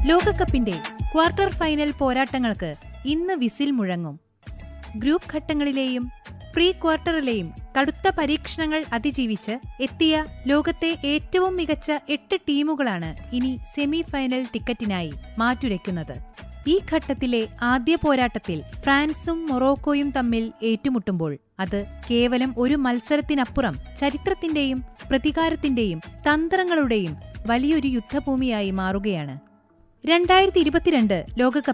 ലോകകപ്പിന്റെ quarter final പോരാട്ടങ്ങൾക്ക് ഇന്ന് വിസിൽ മുഴങ്ങും ഗ്രൂപ്പ് ഘട്ടങ്ങളിലെയും പ്രീ ക്വാർട്ടറിലെയും കടുത്ത പരീക്ഷണങ്ങൾ അതിജീവിച്ച് എത്തിയ ലോകത്തെ ഏറ്റവും മികച്ച എട്ട് ടീമുകളാണ് ഇനി സെമി ഫൈനൽ ടിക്കറ്റിനായി മാറ്റുരയ്ക്കുന്നത് ഈ ഘട്ടത്തിലെ ആദ്യ പോരാട്ടത്തിൽ ഫ്രാൻസും മൊറോക്കോയും തമ്മിൽ ഏറ്റുമുട്ടുമ്പോൾ അത് കേവലം ഒരു മത്സരത്തിനപ്പുറം ചരിത്രത്തിന്റെയും പ്രതികാരത്തിന്റെയും തന്ത്രങ്ങളുടെയും വലിയൊരു യുദ്ധഭൂമിയായി മാറുകയാണ് രണ്ടായിരത്തി ഇരുപത്തിരണ്ട് ലോകകപ്പ്